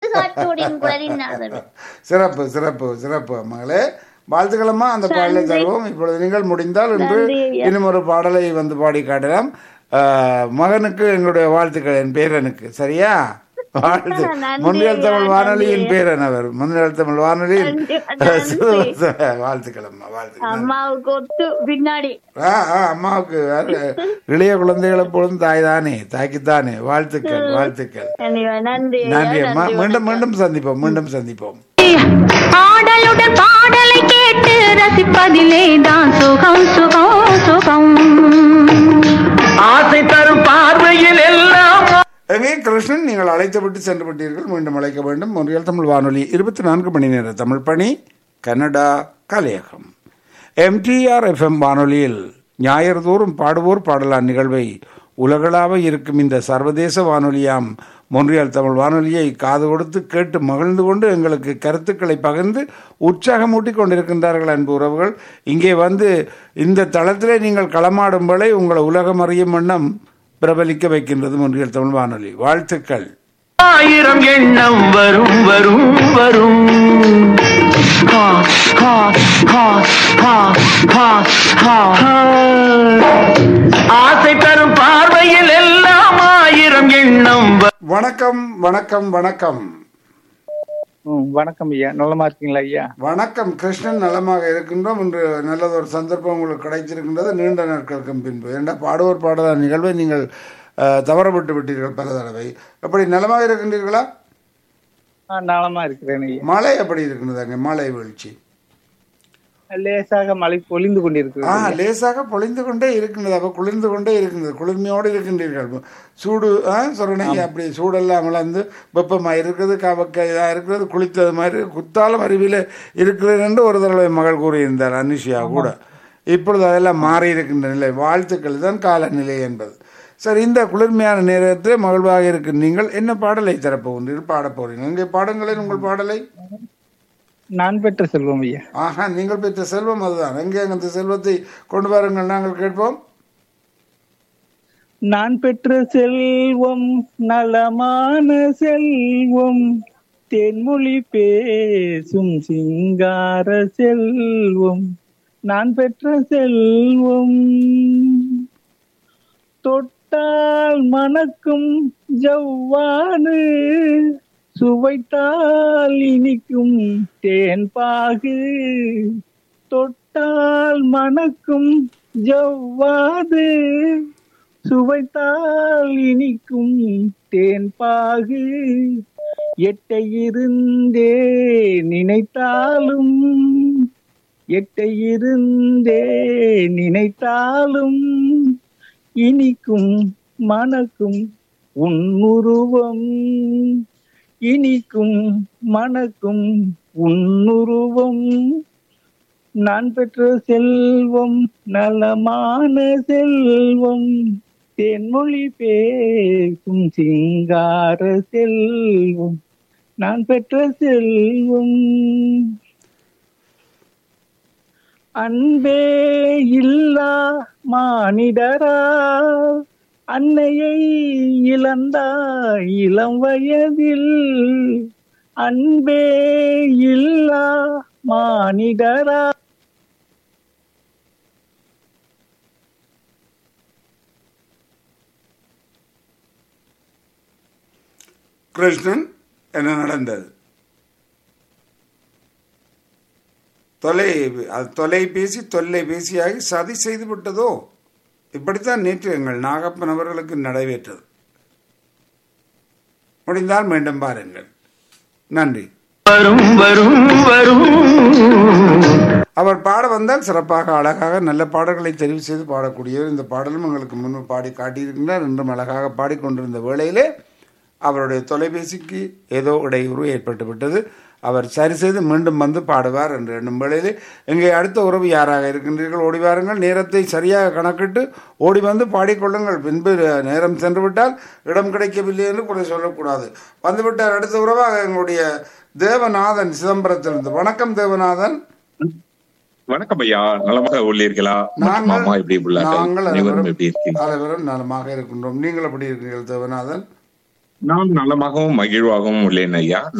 காற்றோடின் குரலின் சிறப்பு சிறப்பு சிறப்பு மகளே வாழ்த்துக்களம்மா அந்த பாடலை தருவோம் இப்பொழுது நீங்கள் முடிந்தால் இன்று நன்றி ஐயா. இன்னும் ஒரு பாடலை வந்து பாடி காட்டலாம் ஆஹ், மகனுக்கு எங்களுடைய வாழ்த்துக்கள் என் பேரனுக்கு சரியா வாழ்த்து நன்றி முன்னியல் ஐயா, தமிழ் வானொலியின் நன்றி. பேரன் அவர் முன்னியல் தமிழ் வானொலியின் நன்றி, நன்றி. வாழ்த்துக்களம்மா வாழ்த்துக்கள் அம்மாவுக்கு ஒத்து பின்னாடி ஆ, ஆ, அம்மாவுக்கு யாரு- இளைய குழந்தைகள் எப்பொழுதும் தாய் தானே தாய்க்குத்தானே வாழ்த்துக்கள் வாழ்த்துக்கள் நன்றி நன்றி ஐயா, நன்றி அம்மா நன்றி, மீண்டும் வணக்கம். மீண்டும் சந்திப்போம் மீண்டும் சந்திப்போம் ஆடலுடன் பாடலை கேட்டு ரசிப்பதிலே தான் சுகம் சுகம் சுகம் ஆசை தரும் பார்வையில் எல்லாம் எங்கே கிருஷ்ணன் நீங்கள் அழைத்து விட்டு சென்று விட்டீர்கள் மீண்டும் அழைக்க வேண்டும் முறையில் தமிழ் வானொலி இருபத்தி நான்கு மணி நேர தமிழ் பணி கனடா கலையகம் எம்டிஆர் எஃப்எம் வானொலியில் ஞாயிறு தோறும் பாடுவோர் பாடலான் நிகழ்வை உலகளாவ இருக்கும் இந்த சர்வதேச வானொலியாம் மொன்றியல் தமிழ் வானொலியை காது கொடுத்து கேட்டு மகிழ்ந்து கொண்டு எங்களுக்கு கருத்துக்களை பகிர்ந்து உற்சாகமூட்டி கொண்டிருக்கின்றார்கள் அன்பு உறவுகள் இங்கே வந்து இந்த தளத்திலே நீங்கள் களமாடும் வேளை உங்களை உலகம் அறியும் வண்ணம் பிரபலிக்க வைக்கின்றது மொன்றியல் தமிழ் வானொலி வாழ்த்துக்கள் ஆயிரம் எண்ணம் வரும் வரும் வரும் ஹா, ஹா, ஹா, ஹா, ஹா, ஹா, ஹா. ஆசை தரும் பார்வையில் எல்லாம் ஆயிரம் எண்ணம் வரும் வணக்கம் வணக்கம் வணக்கம் ம், வணக்கம் ஐயா நலமா இருக்கீங்களா ஐயா வணக்கம் கிருஷ்ணன் நலமாக இருக்கின்றோம் இன்று நல்லதொரு சந்தர்ப்பம் உங்களுக்கு கிடைச்சிருக்கின்றது நீண்ட நாட்களுக்கும் பின்பு ஏண்டா பாடுவோர் பாடலான நிகழ்வை நீங்கள் அஹ், தவறவிட்டு விட்டீர்கள் பல தடவை எப்படி நலமாக இருக்கின்றீர்களா ஆ, நலமா இருக்கிறேன் ஐயா மழை எப்படி இருக்கின்றது அங்கே மழை வீழ்ச்சி லேசாக மழை பொழிந்து ஆ கொண்டிருக்கிறது லேசாக பொழிந்து கொண்டே இருக்கின்றது அப்போ குளிர்ந்து கொண்டே இருக்கின்றது குளிர்மையோடு இருக்கின்றீர்கள் சூடு ஆ சொல்றேன் அப்படி சூடெல்லாம் இழந்து வெப்பமாக இருக்குது கவக்க இதாக இருக்கிறது குளித்தது மாதிரி குத்தாலம் அருவியில் இருக்கிறது என்று ஒரு தடவை மகள் கூறியிருந்தார் அனுஷியா கூட இப்பொழுது அதெல்லாம் மாறி இருக்கின்ற நிலை வாழ்த்துக்கள் தான் காலநிலை என்பது சரி இந்த குளிர்மையான நேரத்தில் மகிழ்வாக இருக்கும் நீங்கள் என்ன பாடலை தரப்போகின்றீர்கள் பாடப் போகிறீர்கள் இங்கே பாடங்களேன் உங்கள் பாடலை நான் பெற்ற செல்வம் ஐயா ஆஹா நீங்கள் பெற்ற செல்வம் அதுதான் எங்கே அந்த செல்வத்தை கொண்டு வாருங்கள் நாங்கள் கேட்போம் நான் பெற்ற செல்வம் நலமான செல்வம் தென்மொழி பேசும் சிங்கார செல்வம் நான் பெற்ற செல்வம் தொட்டால் மணக்கும் ஜவ்வானு சுவைத்தால் இனிக்கும் தேன் பாகு தொட்டால் மணக்கும் ஜவ்வாது சுவைத்தால் இனிக்கும் தேன் பாகு எட்டை இருந்தே நினைத்தாலும் எட்டை இருந்தே நினைத்தாலும் இனிக்கும் மணக்கும் உன்னுருவம் இனிக்கும் மணக்கும் உன்னுருவம் நான் பெற்ற செல்வம் நலமான செல்வம் தென்மொழி பேசும் சிங்கார செல்வம் நான் பெற்ற செல்வம் அன்பே இல்லா மானிடரா அன்னையை இழந்தாய் இளம் வயதில் அன்பே இல்லா மானிடரா கிருஷ்ணன் என்ன நடந்தது தொலை அது தொலைபேசி தொல்லைபேசியாகி சதி செய்து விட்டதோ இப்படித்தான் நேற்று எங்கள் நாகப்பன் அவர்களுக்கு நடைபெற்றது முடிந்தால் மீண்டும் பாருங்கள் நன்றி வரும் வரும் வரும் அவர் பாட வந்தால் சிறப்பாக அழகாக நல்ல பாடல்களை தெரிவு செய்து பாடக்கூடியவர் இந்த பாடலும் எங்களுக்கு முன்பு பாடி காட்டியிருக்கின்றார் இன்றும் அழகாக பாடிக்கொண்டிருந்த வேளையிலே அவருடைய தொலைபேசிக்கு ஏதோ இடையூறு ஏற்பட்டு விட்டது அவர் சரி செய்து மீண்டும் வந்து பாடுவார் என்று எண்ணும் வேளையிலே இங்கே அடுத்த உறவு யாராக இருக்கின்றீர்கள் ஓடி வாருங்கள் நேரத்தை சரியாக கணக்கிட்டு ஓடி வந்து பாடிக்கொள்ளுங்கள் பின்பு நேரம் சென்று விட்டால் இடம் கிடைக்கவில்லை என்று குறை சொல்லக்கூடாது வந்துவிட்டார் அடுத்த உறவாக எங்களுடைய தேவநாதன் சிதம்பரத்திலிருந்து வணக்கம் தேவநாதன் வணக்கம் ஐயா நலமாக உள்ளீர்களா மற்றும் மாமா எப்படி உள்ளார்கள் நாங்கள் அனைவரும் அனைவரும் எப்படி இருக்கீங்க அனைவரும் நலமாக இருக்கின்றோம் நீங்கள் எப்படி இருக்கீர்கள் தேவநாதன் நான் நலமாகவும் மகிழ்வாகவும் உள்ளேன் ஐயா